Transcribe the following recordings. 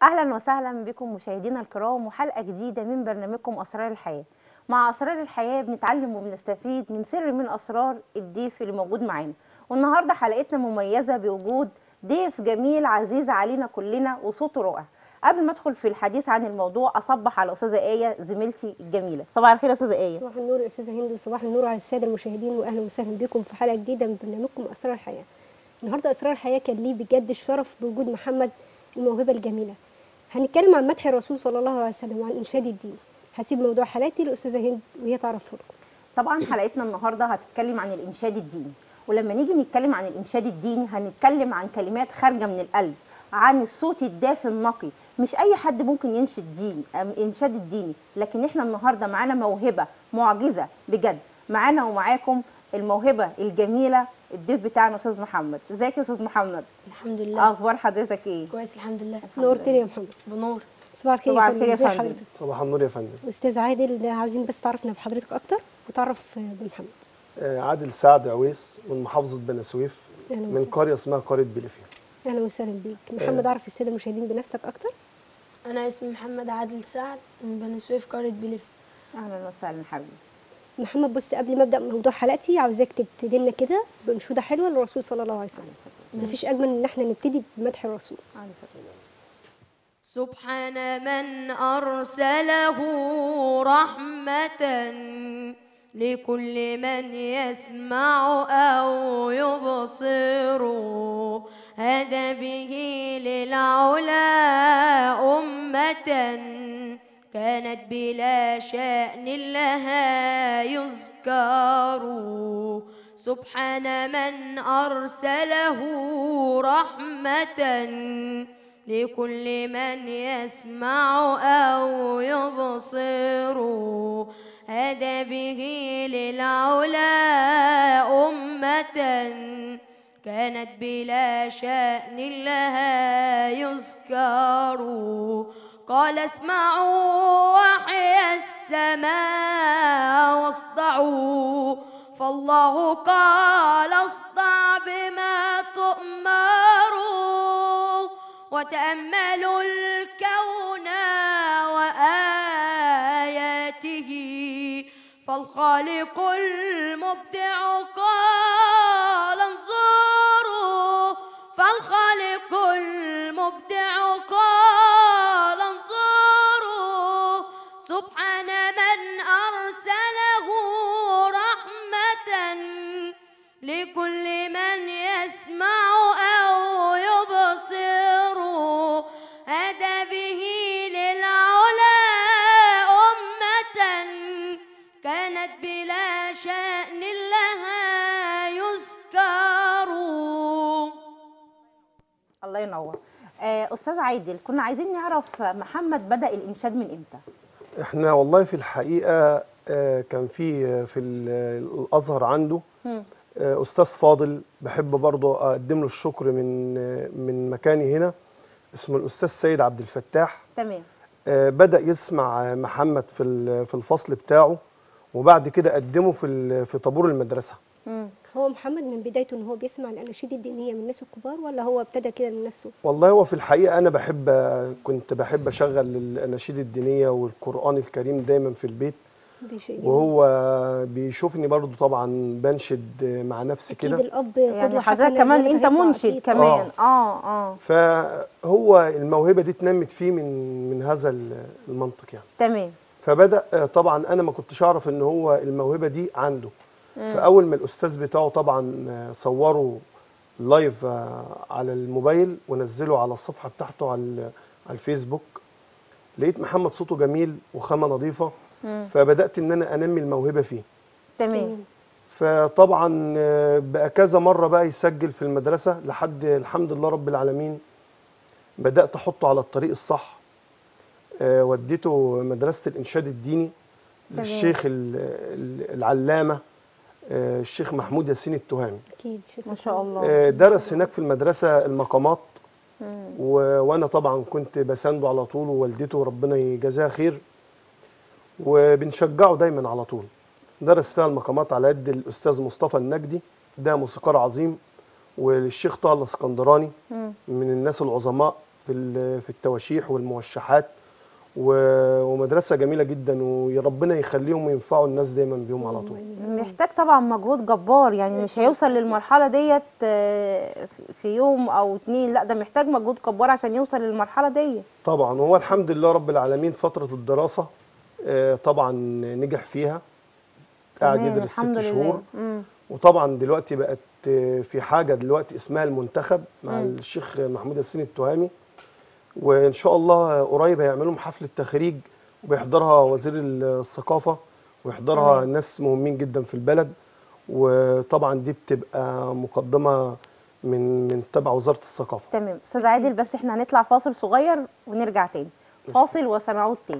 اهلا وسهلا بكم مشاهدينا الكرام وحلقه جديده من برنامجكم اسرار الحياه مع اسرار الحياه بنتعلم وبنستفيد من سر من اسرار الضيف اللي موجود معانا والنهارده حلقتنا مميزه بوجود ضيف جميل عزيز علينا كلنا وصوته رائع قبل ما ادخل في الحديث عن الموضوع اصبح على استاذه ايه زميلتي الجميله صباح الخير يا استاذه ايه صباح النور يا استاذه هند وصباح النور على الساده المشاهدين واهلا وسهلا بكم في حلقه جديده من برنامجكم اسرار الحياه. النهارده اسرار الحياه كان ليه بجد الشرف بوجود محمد الموهبه الجميله. هنتكلم عن مدح الرسول صلى الله عليه وسلم وعن انشاد الدين. هسيب موضوع حلقتي للاستاذه هند وهي تعرفه لكم. طبعا حلقتنا النهارده هتتكلم عن الانشاد الديني ولما نيجي نتكلم عن الانشاد الديني هنتكلم عن كلمات خارجه من القلب عن الصوت الدافي النقي مش اي حد ممكن ينشد دين أم انشاد الديني لكن احنا النهارده معانا موهبه معجزه بجد معانا ومعاكم الموهبه الجميله الضيف بتاعنا استاذ محمد ازيك يا استاذ محمد الحمد لله اخبار حضرتك ايه كويس الحمد لله نورتني يا محمد. بنور صباح الخير صباح يا الخير يا فندم ازي فندم. حضرتك؟ صباح النور يا فندم استاذ عادل عايزين بس تعرفنا بحضرتك اكتر وتعرف بمحمد. آه، عادل سعد عويس من محافظة بني سويف أهلا من وسهلا. قرية اسمها قرية بليفيا اهلا وسهلا بيك. محمد اعرف الساده المشاهدين بنفسك اكتر؟ انا اسمي محمد عادل سعد من بني سويف قريه بليفي اهلا وسهلا حبيبي محمد بص قبل ما ابدا موضوع حلقتي عاوزاك تبتدي لنا كده بانشوده حلوه للرسول صلى الله عليه وسلم. مفيش اجمل من ان احنا نبتدي بمدح الرسول. سبحان من أرسله رحمة لكل من يسمع أو يبصر هدى به للعلا أمة كانت بلا شأن لها يذكر سبحان من أرسله رحمة لكل من يسمع أو يبصر هدى به للعلا أمة كانت بلا شأن لها يذكر قال اسمعوا وحي السماء واصدعوا فالله قال اصدع بما تؤمر وتأملوا الكون وآياته فالخالق المبدع قال انظروا فالخالق المبدع قال انظروا سبحان من أرسله رحمة لكل من يسمع أو يبصر هدى به للعلا أمة كانت بلا شأن لها يذكر الله ينور آه، استاذ عادل كنا عايزين نعرف محمد بدا الانشاد من امتى احنا والله في الحقيقة آه، كان في آه، في ال- الأزهر عنده مم. آه، أستاذ فاضل بحب برضه أقدم له الشكر من آه، من مكاني هنا اسمه الأستاذ سيد عبد الفتاح تمام آه، بدأ يسمع آه، محمد في ال- في الفصل بتاعه وبعد كده قدمه في ال- في طابور المدرسة مم. هو محمد من بدايته ان هو بيسمع الاناشيد الدينيه من الناس الكبار ولا هو ابتدى كده من نفسه؟ والله هو في الحقيقة أنا بحب كنت بحب أشغل الأناشيد الدينية والقرآن الكريم دايما في البيت ده شيء جميل. وهو بيشوفني برضو طبعا بنشد مع نفسي اكيد كده الاب يعني قدوه حضرتك حسنه كمان الولد انت هيطلع منشد أكيد. كمان اه اه فهو الموهبة دي اتنمت فيه من من هذا ال- المنطق يعني تمام فبدأ آه، طبعا أنا ما كنتش أعرف إن هو الموهبة دي عنده فأول ما الأستاذ بتاعه طبعا آه، صوره لايف آه، على الموبايل ونزله على الصفحة بتاعته على ال- على الفيسبوك لقيت محمد صوته جميل وخامة نظيفة فبدأت إن أنا أنمي الموهبة فيه تمام فطبعا آه، بقى كذا مره بقى يسجل في المدرسه لحد الحمد لله رب العالمين بدات احطه على الطريق الصح آه، وديته مدرسه الانشاد الديني للشيخ ال- ال- العلامه آه، الشيخ محمود ياسين التهامي اكيد شيخ ما شاء الله آه، درس هناك في المدرسه المقامات و- وانا طبعا كنت بسانده على طول ووالدته ربنا يجازيها خير وبنشجعه دايما على طول درس فيها المقامات على يد الاستاذ مصطفى النجدي ده موسيقار عظيم والشيخ طه الاسكندراني من الناس العظماء في ال- في التواشيح والموشحات و- ومدرسه جميله جدا وربنا يخليهم وينفعوا الناس دايما بيهم على طول محتاج طبعا مجهود جبار يعني مش هيوصل للمرحله ديت آه، في يوم او اتنين لا ده محتاج مجهود جبار عشان يوصل للمرحله ديت طبعا وهو الحمد لله رب العالمين فتره الدراسه آه، طبعا نجح فيها قاعد تمام، يدرس الحمد ست لله. شهور مم. وطبعا دلوقتي بقت آه، في حاجه دلوقتي اسمها المنتخب مع مم. الشيخ محمود ياسين التهامي وان شاء الله قريب هيعملوا لهم حفله تخريج وبيحضرها وزير الثقافه ويحضرها تمام. ناس مهمين جدا في البلد وطبعا دي بتبقى مقدمه من من تبع وزاره الثقافه تمام استاذ عادل بس احنا هنطلع فاصل صغير ونرجع تاني فاصل وسنعود تاني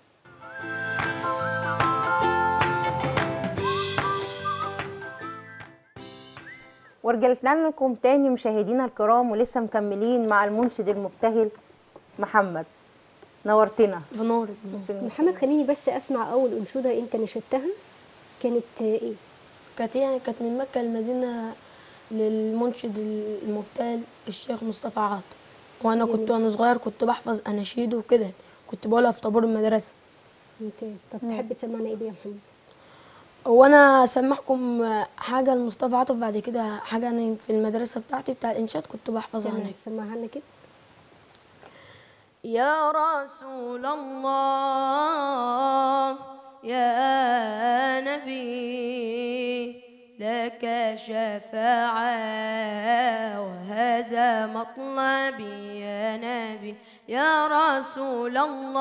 ورجعنا لكم تاني مشاهدينا الكرام ولسه مكملين مع المنشد المبتهل محمد نورتنا بنور بنور محمد خليني بس اسمع اول انشوده انت نشدتها كانت آه، ايه كانت هي كانت من مكة المدينة للمنشد المبتهل الشيخ مصطفى عاطف وانا كنت وانا صغير كنت بحفظ اناشيد وكده كنت بقولها في طابور المدرسة ممتاز طب تحب تسمعنا ايه بقى يا محمد وانا اسمعكم حاجة لمصطفى عاطف بعد كده حاجة أنا في المدرسة بتاعتي بتاع الانشاد كنت بحفظها تمام هناك سمعها لنا كده يا رسول الله يا نبي لك شفاعة وهذا مطلبي يا نبي يا رسول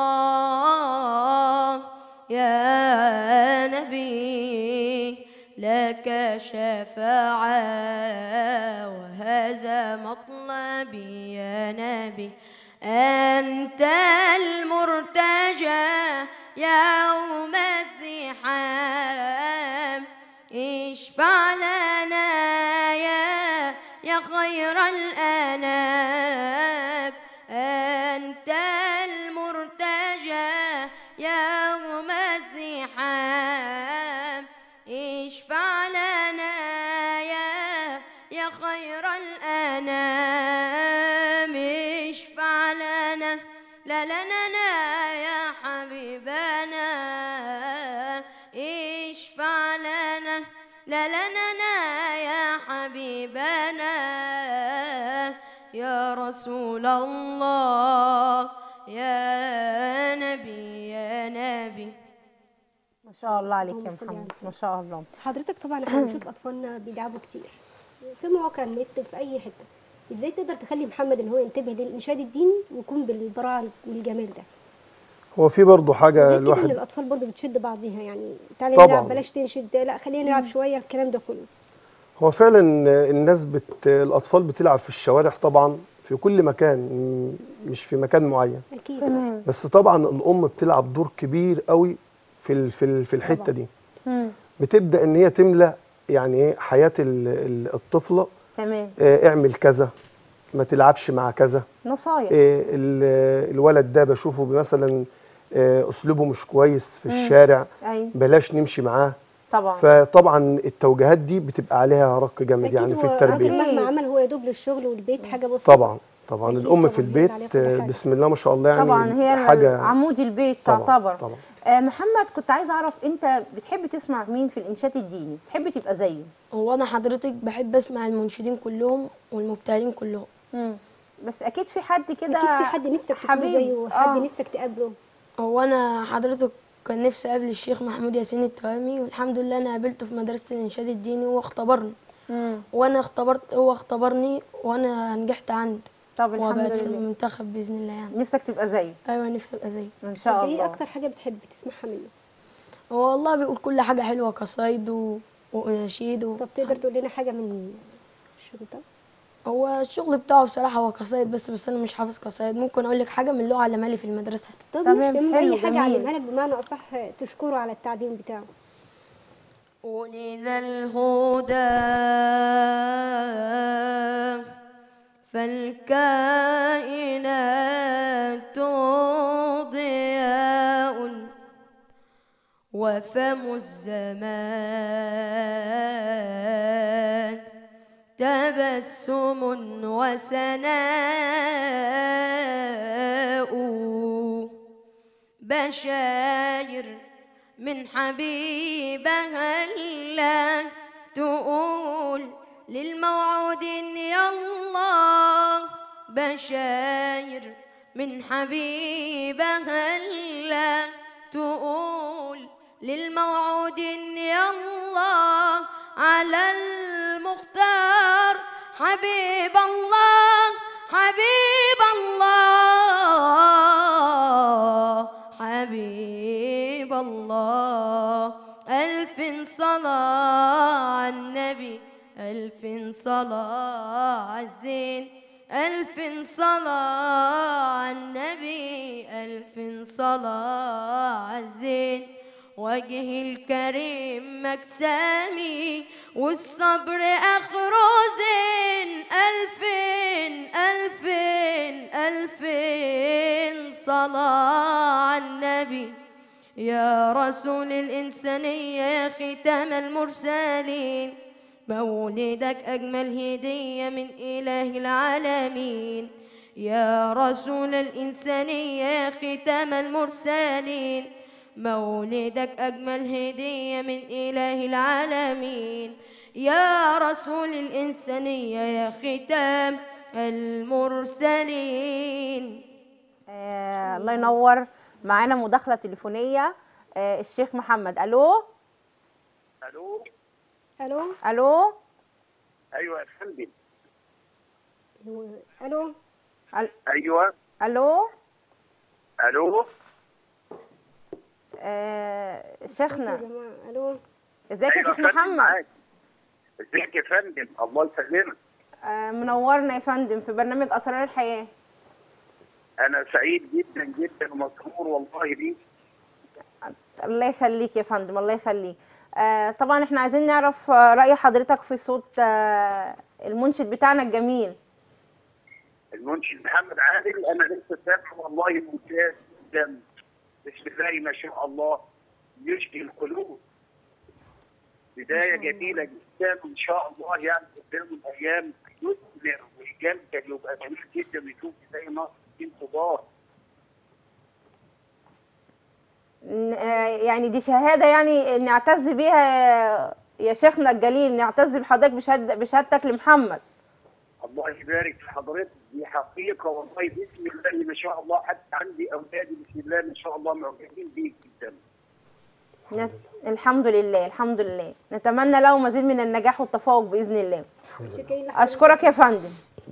الله يا نبي لك شفاعة وهذا مطلبي يا نبي أنت المرتجى يوم الزحام اشفع لنا يا يا خير الأنام أنت المرتجى يوم الزحام اشفع لنا يا يا خير الأنام اشفع لنا لا لنا لا يا حبيبنا اشفع لنا لا لنا لا يا حبيبنا يا رسول الله يا نبي يا نبي ما شاء الله عليك اللهم يا صل محمد على ما شاء الله حضرتك طبعا احنا بنشوف اطفالنا بيلعبوا كتير في مواقع النت في اي حته ازاي تقدر تخلي محمد ان هو ينتبه للانشاد الديني ويكون بالبراعه والجمال ده هو في برضه حاجه غير كده ان الواحد الاطفال برضه بتشد بعضيها يعني تعالي طبعاً. نلعب بلاش تنشد لا خلينا نلعب شويه الكلام ده كله هو فعلا الناس بت الاطفال بتلعب في الشوارع طبعا في كل مكان م- مش في مكان معين اكيد تمام بس طبعا الام بتلعب دور كبير قوي في ال- في ال- في الحته طبعاً. دي مم. بتبدا ان هي تملى يعني ايه حياه ال- ال- الطفله تمام آه، اعمل كذا ما تلعبش مع كذا نصايح آه، ال- الولد ده بشوفه مثلا آه، اسلوبه مش كويس في الشارع ايوه بلاش نمشي معاه طبعا فطبعا التوجيهات دي بتبقى عليها رق جامد اكيد يعني في هو التربيه الراجل مهما عمل هو يدوب للشغل والبيت حاجه بسيطه طبعا طبعا أكيد الام طبعاً في هي البيت عليها كل آه، حاجة. بسم الله ما شاء الله يعني طبعا هي حاجه عمود البيت طبعاً، تعتبر طبعاً. آه محمد كنت عايزه اعرف انت بتحب تسمع مين في الانشاد الديني تحب تبقى زيه هو انا حضرتك بحب اسمع المنشدين كلهم والمبتهلين كلهم مم. بس اكيد في حد كده اكيد في حد نفسك تكون حبيب. زيه حد آه. نفسك تقابله هو انا حضرتك كان نفسي اقابل الشيخ محمود ياسين التهامي والحمد لله انا قابلته في مدرسه الانشاد الديني وهو اختبرني مم. وانا اختبرت هو اختبرني وانا نجحت عنده طب الحمد وبقت في لله المنتخب باذن الله يعني نفسك تبقى زيه ايوه نفسي ابقى زيه ان طب شاء ايه الله اكتر حاجه بتحب تسمعها منه هو والله بيقول كل حاجه حلوه قصايد و... واناشيد و... طب تقدر تقول لنا حاجه من الشغل ده هو الشغل بتاعه بصراحه هو قصايد بس بس انا مش حافظ قصايد ممكن اقول لك حاجه من اللغه علمها لي في المدرسه طب تمام، مش تمام حلو، اي حاجه جميل. علمها لك بمعنى اصح تشكره على التعليم بتاعه ولد الهدى فالكائنات ضياء وفم الزمان تبسم وسناء بشاير من حبيبها لا تقول للموعود يا الله بشاير من حبيبها لا تقول للموعود يا الله على المختار حبيب الله حبيب الله حبيب الله ألف صلاة على النبي ألف صلاة على الزين ألف صلاة على النبي ألف صلاة على الزين وجه الكريم مكسامي والصبر آخره زين ألفين ألفين ألفين صلاة على النبي يا رسول الإنسانية يا ختام المرسلين مولدك أجمل هدية من إله العالمين يا رسول الإنسانية يا ختام المرسلين مولدك أجمل هدية من إله العالمين يا رسول الإنسانية يا ختام المرسلين آه الله ينور معانا مداخله تليفونيه آه الشيخ محمد الو الو الو الو ايوه يا فندم الو ال- ايوه الو الو آه يا شيخنا جماعه الو ازيك يا ايوه شيخ فندم محمد معاك. ازيك يا فندم الله يسلمك آه منورنا يا فندم في برنامج اسرار الحياه انا سعيد جدا جدا ومسرور والله بيك الله يخليك يا فندم الله يخليك آه طبعا احنا عايزين نعرف آه، راي حضرتك في صوت آه المنشد بتاعنا الجميل المنشد محمد عادل انا لسه سامع والله ممتاز جدا بسم الله ما شاء الله يشفي القلوب بداية جميلة جدا وإن شاء الله يعني قدام الأيام يثمر ويجلجل يبقى جميل جدا ويشوف زي نصر الدين كبار ن- آه، يعني دي شهاده يعني نعتز بيها يا شيخنا الجليل نعتز بحضرتك بشهاد بشهادتك لمحمد الله يبارك في حضرتك دي حقيقة والله بسم الله ما شاء الله حتى عندي أولادي بسم الله ما شاء الله معجبين بيك جدا نت... الحمد لله الحمد لله نتمنى له مزيد من النجاح والتفوق باذن الله شكرا لحضرتك. اشكرك يا فندم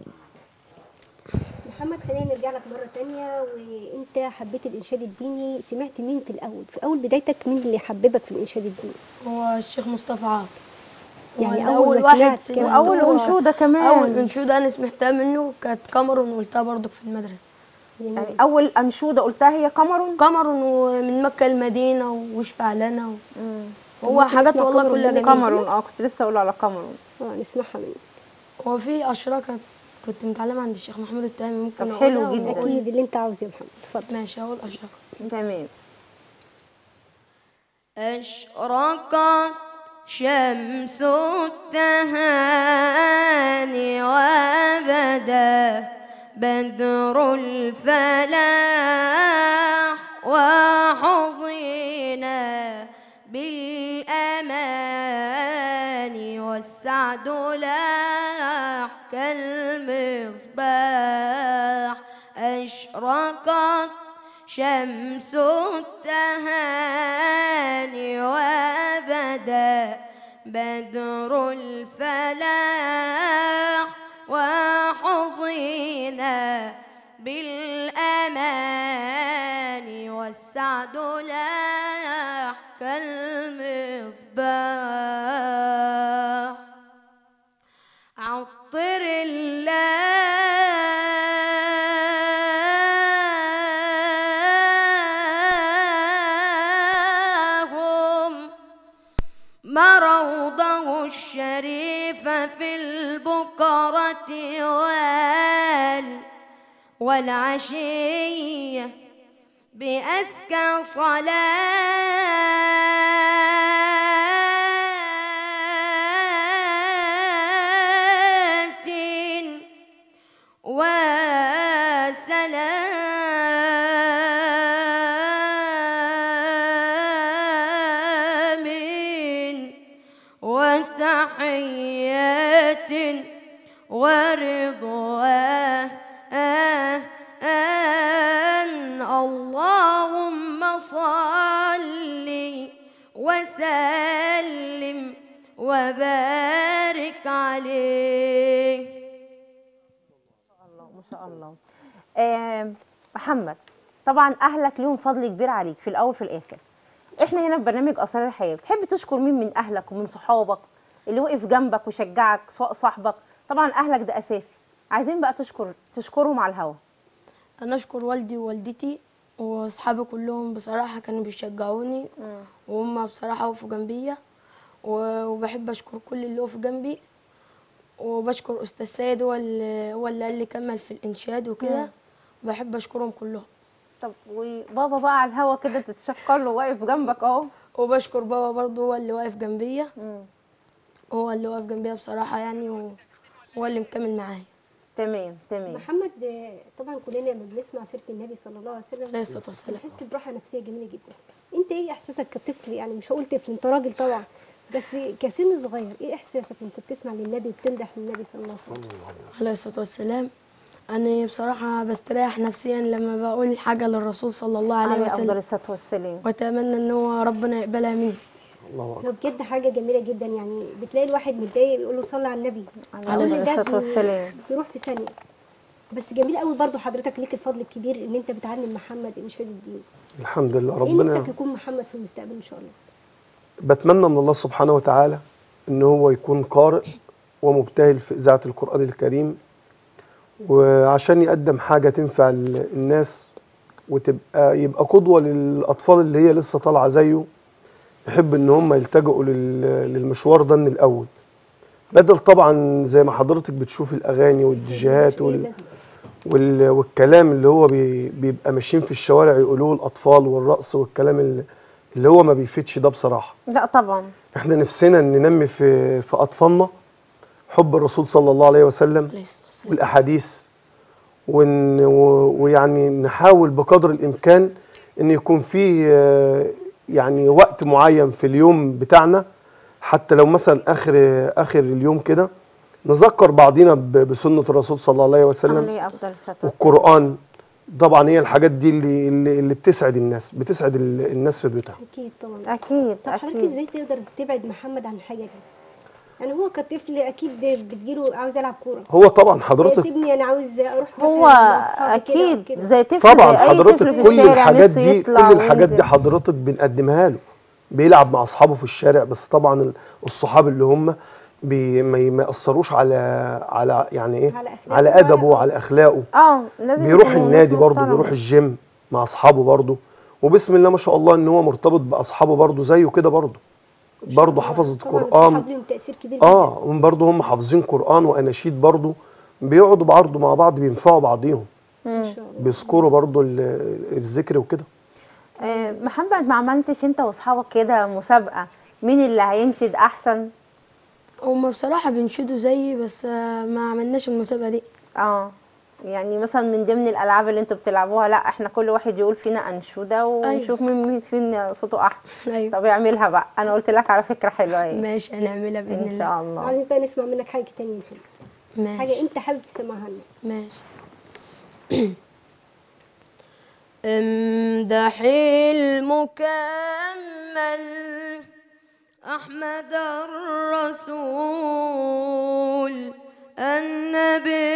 محمد خلينا نرجع لك مره تانية وانت حبيت الانشاد الديني سمعت مين في الاول في اول بدايتك مين اللي حببك في الانشاد الديني هو الشيخ مصطفى عاطف يعني هو أول ما واحد سمعت سمعته كمان. واول هو- انشوده كمان اول انشوده انا سمعتها منه كانت كاميرون وقلتها برضك في المدرسه يعني اول انشوده قلتها هي قمر كاميرون ومن مكه المدينه واشفع لنا و... هو ممكن حاجات نسمع والله كاميرون كلها منك؟ جميله قمر اه كنت لسه اقول على قمر اه نسمعها منك هو في اشراكه كنت متعلمه عند الشيخ محمود التهامي ممكن طب حلو أقولها جدا. وأقول- اكيد اللي انت عاوزه يا محمد اتفضل ماشي هقول اشراكه تمام أشرقت شمس التهاني وبدا بدر الفلاح وحظينا بالأمان والسعد لاح كالمصباح أشرقت شمس التهاني وبدا بدر الفلاح وحظينا بالأمان والسعد لاح كالمصباح عطر اللهم مروضه الشريف في البكرة وال والعشية بأزكى عليه الله ما شاء الله آه محمد طبعا اهلك ليهم فضل كبير عليك في الاول في الاخر احنا هنا في برنامج اسرار الحياه بتحب تشكر مين من اهلك ومن صحابك اللي وقف جنبك وشجعك سواء صاحبك طبعا اهلك ده اساسي عايزين بقى تشكر تشكرهم على الهوا انا اشكر والدي ووالدتي واصحابي كلهم بصراحه كانوا بيشجعوني وهم بصراحه وقفوا جنبيا و- وبحب اشكر كل اللي وقف جنبي وبشكر استاذ سيد هو اللي هو اللي قال لي كمل في الانشاد وكده بحب اشكرهم كلهم طب وبابا بقى على الهوا كده تتشكر له واقف جنبك اهو وبشكر بابا برضه هو اللي واقف جنبيا مم. هو اللي واقف جنبيا بصراحه يعني وهو اللي مكمل معايا تمام تمام محمد آه، طبعا كلنا لما بنسمع سيره النبي صلى الله عليه وسلم عليه الصلاة والسلام. بنحس براحه نفسيه جميله جدا انت ايه احساسك كطفل يعني مش هقول طفل انت راجل طبعا بس كسن صغير ايه احساسك وانت بتسمع للنبي وبتمدح للنبي صلى الله عليه وسلم عليه الصلاة والسلام أنا بصراحة بستريح نفسيا لما بقول حاجة للرسول صلى الله عليه عليه افضل وسلم الصلاه والسلام وأتمنى إن هو ربنا يقبلها مني الله اكبر لو بجد حاجه جميله جدا يعني بتلاقي الواحد متضايق بيقول له صلي على النبي عليه عليه كل ده الصلاه بي- والسلام بيروح في ثانيه بس جميل قوي برضو حضرتك ليك الفضل الكبير ان انت بتعلم محمد انشاد الدين الحمد لله ايه ربنا نفسك يكون محمد في المستقبل ان شاء الله بتمنى من الله سبحانه وتعالى ان هو يكون قارئ ومبتهل في اذاعه القران الكريم وعشان يقدم حاجه تنفع ال- الناس وتبقى يبقى قدوه للاطفال اللي هي لسه طالعه زيه يحب ان هم يلتجئوا لل- للمشوار ده من الاول بدل طبعا زي ما حضرتك بتشوف الاغاني والديجيهات وال... لازم. وال... والكلام اللي هو بي... بيبقى ماشيين في الشوارع يقولوه الاطفال والرقص والكلام اللي, اللي هو ما بيفيدش ده بصراحه لا طبعا احنا نفسنا ننمي في في اطفالنا حب الرسول صلى الله عليه وسلم عليه الصلاة والسلام والاحاديث ون و- ويعني نحاول بقدر الامكان ان يكون في آه، يعني وقت معين في اليوم بتاعنا حتى لو مثلا اخر اخر اليوم كده نذكر بعضينا ب- بسنه الرسول صلى الله عليه وسلم عليه افضل الصلاه والسلام والقران طبعا هي الحاجات دي اللي اللي, اللي بتسعد الناس بتسعد ال- الناس في بيوتها اكيد طبعا اكيد طب حضرتك اكيد ازاي تقدر تبعد محمد عن الحاجه دي يعني هو كطفل اكيد بتجيله عاوز العب كوره هو طبعا يا حضرتك سيبني انا عاوز اروح مثلا هو مع أصحابي كده أو اكيد كده. زي طفل طبعا زي اي حضرتك طفل في كل الشارع الحاجات نفسه دي يطلع كل الحاجات دي وينزل. حضرتك بنقدمها له بيلعب مع اصحابه في الشارع بس طبعا ال- الصحاب اللي هم بي ما ي- ما ياثروش على على يعني ايه على أخلاقه على وعلى ادبه أخلاقه. وعلى اخلاقه اه لازم بيروح يكونوا النادي ناس برضه محترمة. بيروح الجيم مع اصحابه برضه وبسم الله ما شاء الله ان هو مرتبط باصحابه برضه زيه كده برضه برضه حفظت طبعا قران الصحاب ليهم تاثير كبير جدا اه هم برضه هم حافظين قران واناشيد برضه بيقعدوا برضه مع بعض بينفعوا بعضيهم ما شاء الله بيذكروا برضه ال- الذكر وكده آه، محمد ما عملتش انت واصحابك كده مسابقه مين اللي هينشد احسن هما بصراحة بينشدوا زيي بس آه، ما عملناش المسابقة دي اه يعني مثلا من ضمن الالعاب اللي انتوا بتلعبوها لا احنا كل واحد يقول فينا انشوده ونشوف مين مين فينا صوته احسن أيوة طب اعملها بقى انا قلت لك على فكره حلوه ايه ماشي هنعملها بإذن ان الله شاء الله عايزين بقى نسمع منك حاجه تانية يا محمد حاجه ماشي انت حابب تسمعها لنا ماشي امدح المكمل أحمد الرسول النبي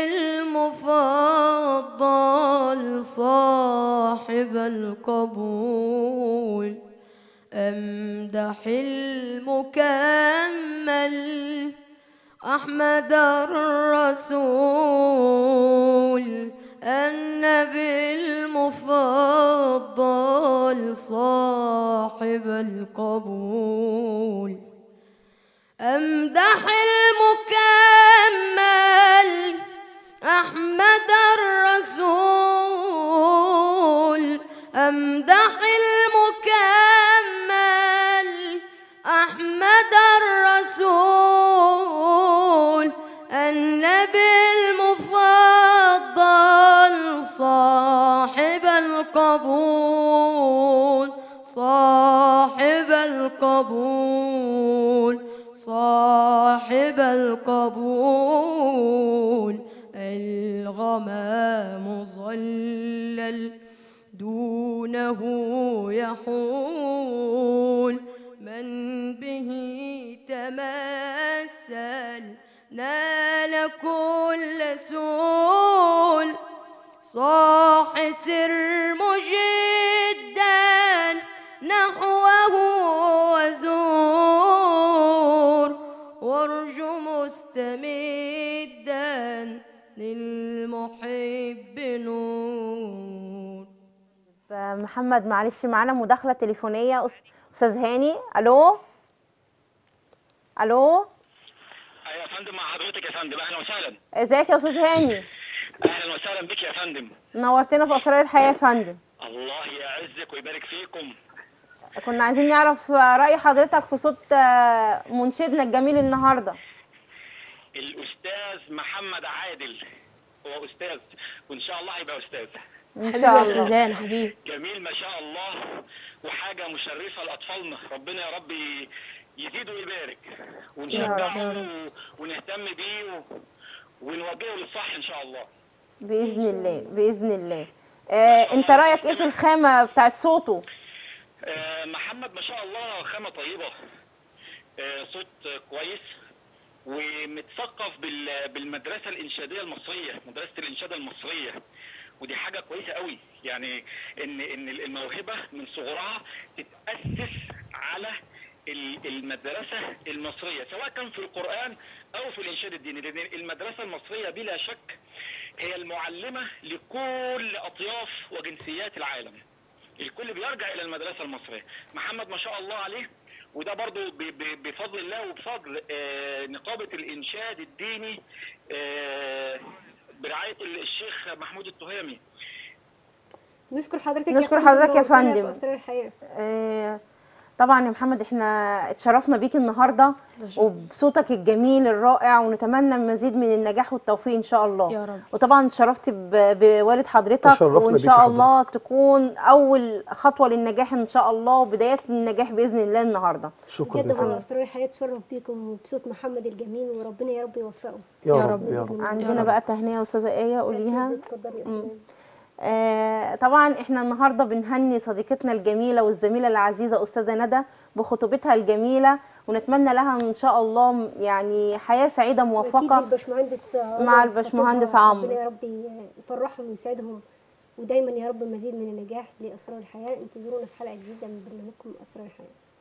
المفضل صاحب القبول أمدح المكمل أحمد الرسول النبي المفضل صاحب القبول أمدح المكمل أحمد الرسول أمدح المكمل أحمد الرسول النبي المفضل صاحب القبول صاحب القبول صاحب القبول الغمام ظلل دونه يحول من به تمثل نال كل سول صاح سر مجدا نحوه وزور وارجو مستمدا للمحب نور محمد معلش معانا مداخله تليفونيه أس- استاذ هاني الو الو ايوه يا فندم مع حضرتك يا فندم اهلا وسهلا ازيك يا استاذ هاني اهلا وسهلا بك يا فندم نورتنا في اسرار الحياه يا فندم الله يعزك ويبارك فيكم كنا عايزين نعرف راي حضرتك في صوت آه، منشدنا الجميل النهارده الاستاذ محمد عادل هو استاذ وان شاء الله هيبقى استاذ ان حبيبي شاء يا الله استاذان حبيبي جميل ما شاء الله وحاجه مشرفه لاطفالنا ربنا يا رب يزيد ويبارك ونشجعه و- ونهتم بيه و- ونوجهه للصح ان شاء الله باذن الله باذن الله آه، انت رايك ايه في الخامه بتاعت صوته آه، محمد ما شاء الله خامة طيبة آه، صوت آه، كويس ومتثقف بال- بالمدرسة الإنشادية المصرية مدرسة الإنشادة المصرية ودي حاجة كويسة قوي يعني إن إن الموهبة من صغرها تتأسس على ال- المدرسة المصرية سواء كان في القرآن أو في الإنشاد الديني لأن المدرسة المصرية بلا شك هي المعلمة لكل أطياف وجنسيات العالم الكل بيرجع الى المدرسه المصريه محمد ما شاء الله عليه وده برضو ب- ب- بفضل الله وبفضل آه، نقابه الانشاد الديني آه، برعايه الشيخ محمود التهامي نشكر حضرتك نشكر فندم حضرتك يا ونورتنا فندم. في اسرار الحياه آه، طبعا يا محمد احنا اتشرفنا بيك النهارده وبصوتك الجميل الرائع ونتمنى مزيد من النجاح والتوفيق ان شاء الله يا رب. وطبعا اتشرفت ب- بوالد حضرتك تشرفنا وان بيك شاء حضرتك. الله تكون اول خطوه للنجاح ان شاء الله وبدايه النجاح باذن الله النهارده شكرا بجد يا والله فندم اسرار الحياه تشرف بيكم وبصوت محمد الجميل وربنا يا رب يوفقه يا يا رب رب. يا رب عندنا بقى تهنئه استاذه ايه قوليها اتفضلي يا استاذ آه، طبعا احنا النهارده بنهني صديقتنا الجميله والزميله العزيزه استاذه ندى بخطوبتها الجميله ونتمنى لها ان شاء الله م- يعني حياه سعيده اكيد موفقه الباشمهندس عمر مع الباشمهندس خطيبها، عمرو. ربنا يا رب يفرحهم ويسعدهم ودايما يا رب مزيد من النجاح لاسرار الحياه انتظرونا في حلقه جديده من برنامجكم اسرار الحياه